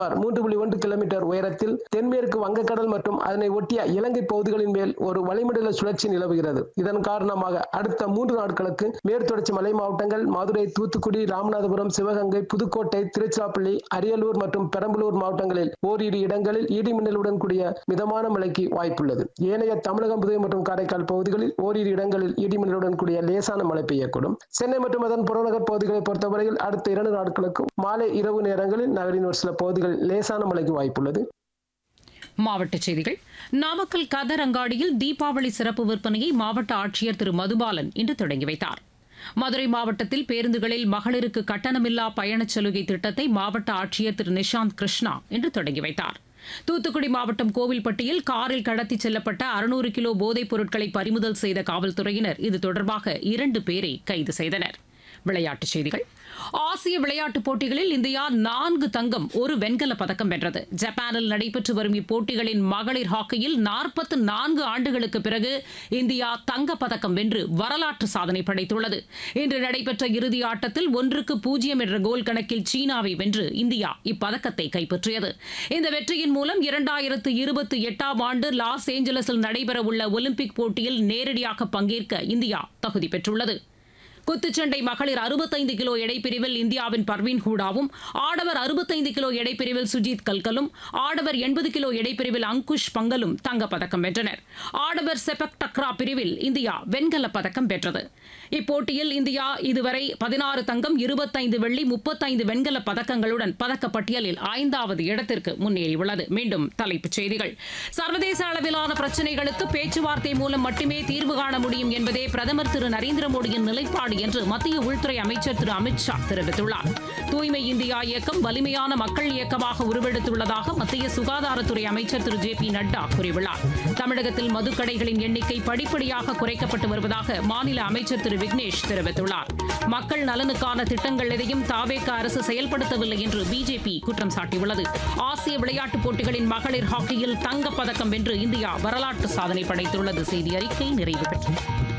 மூன்று புள்ளி ஒன்று கிலோமீட்டர் உயரத்தில் தென்மேற்கு வங்கக்கடல் மற்றும் அதனை ஒட்டிய இலங்கை பகுதிகளின் மேல் ஒரு வளிமண்டல சுழற்சி நிலவுகிறது இதன் காரணமாக அடுத்த மூன்று நாட்களுக்கு மேற்தொடர்ச்சி மலை மாவட்டங்கள் மதுரை தூத்துக்குடி ராமநாதபுரம் சிவகங்கை புதுக்கோட்டை திருச்சிராப்பள்ளி அரியலூர் மற்றும் பெரம்பலூர் மாவட்டங்களில் ஓரிரு இடங்களில் இடி மின்னலுடன் கூடிய மிதமான மழைக்கு வாய்ப்புள்ளது ஏனைய தமிழகம் புதுவை மற்றும் காரைக்கால் பகுதிகளில் ஓரிரு இடங்களில் இடி மின்னலுடன் கூடிய லேசான மழை பெய்யக்கூடும் சென்னை மற்றும் அதன் புறநகர் பகுதிகளை பொறுத்தவரையில் அடுத்த இரண்டு நாட்களுக்கு மாலை இரவு நேரங்களில் நகரின் ஒரு சில பகுதிகளில் லேசான மழைக்கு வாய்ப்புள்ளது மாவட்டச் செய்திகள் நாமக்கல் கதர் அங்காடியில் தீபாவளி சிறப்பு விற்பனையை மாவட்ட ஆட்சியர் திரு மதுபாலன் இன்று தொடங்கி வைத்தார் மதுரை மாவட்டத்தில் பேருந்துகளில் மகளிருக்கு கட்டணமில்லா பயணச் சலுகை திட்டத்தை மாவட்ட ஆட்சியர் திரு நிஷாந்த் கிருஷ்ணா இன்று தொடங்கி வைத்தார் தூத்துக்குடி மாவட்டம் கோவில்பட்டியில் காரில் கடத்திச் செல்லப்பட்ட அறுநூறு கிலோ போதைப் பொருட்களை பறிமுதல் செய்த காவல்துறையினர் இது தொடர்பாக இரண்டு பேரை கைது செய்தனர் விளையாட்டுச் செய்திகள் ஆசிய விளையாட்டுப் போட்டிகளில் இந்தியா நான்கு தங்கம் ஒரு வெண்கலப் பதக்கம் வென்றது ஜப்பானில் நடைபெற்று வரும் இப்போட்டிகளின் மகளிர் ஹாக்கியில் நாற்பத்து நான்கு ஆண்டுகளுக்கு பிறகு இந்தியா தங்கப் பதக்கம் வென்று வரலாற்று சாதனை படைத்துள்ளது இன்று நடைபெற்ற இறுதி ஆட்டத்தில் ஒன்றுக்கு பூஜ்ஜியம் என்ற கோல் கணக்கில் சீனாவை வென்று இந்தியா இப்பதக்கத்தை கைப்பற்றியது இந்த வெற்றியின் மூலம் இரண்டாயிரத்து இருபத்தி எட்டாம் ஆண்டு லாஸ் ஏஞ்சலஸில் நடைபெறவுள்ள ஒலிம்பிக் போட்டியில் நேரடியாக பங்கேற்க இந்தியா தகுதி பெற்றுள்ளது குத்துச்சண்டை மகளிர் அறுபத்தைந்து கிலோ எடைப்பிரிவில் இந்தியாவின் பர்வீன் ஹூடாவும் ஆடவர் அறுபத்தைந்து கிலோ எடைப்பிரிவில் சுஜித் கல்கலும் ஆடவர் எண்பது கிலோ எடைப்பிரிவில் அங்குஷ் பங்கலும் தங்கப்பதக்கம் வென்றனர் ஆடவர் செபக் டக்ரா பிரிவில் இந்தியா வெண்கலப் பதக்கம் வென்றது இப்போட்டியில் இந்தியா இதுவரை பதினாறு தங்கம் இருபத்தைந்து வெள்ளி முப்பத்தைந்து வெண்கலப் பதக்கங்களுடன் பதக்கப்பட்டியலில் ஐந்தாவது இடத்திற்கு முன்னேறியுள்ளது மீண்டும் தலைப்புச் செய்திகள் சர்வதேச அளவிலான பிரச்சினைகளுக்கு பேச்சுவார்த்தை மூலம் மட்டுமே தீர்வு காண முடியும் என்பதே பிரதமர் திரு நரேந்திர மோடியின் நிலைப்பாடு என்று மத்திய உள்துறை அமைச்சர் திரு அமித் ஷா தெரிவித்துள்ளார் தூய்மை இந்தியா இயக்கம் வலிமையான மக்கள் இயக்கமாக உருவெடுத்துள்ளதாக மத்திய சுகாதாரத்துறை அமைச்சர் திரு ஜே பி நட்டா கூறியுள்ளார் தமிழகத்தில் மதுக்கடைகளின் எண்ணிக்கை படிப்படியாக குறைக்கப்பட்டு வருவதாக மாநில அமைச்சர் திரு விக்னேஷ் தெரிவித்துள்ளார் மக்கள் நலனுக்கான திட்டங்கள் எதையும் தாவேக அரசு செயல்படுத்தவில்லை என்று பிஜேபி குற்றம் சாட்டியுள்ளது ஆசிய விளையாட்டுப் போட்டிகளின் மகளிர் ஹாக்கியில் தங்கப்பதக்கம் வென்று இந்தியா வரலாற்று சாதனை படைத்துள்ளது செய்தி அறிக்கை நிறைவு பெற்றது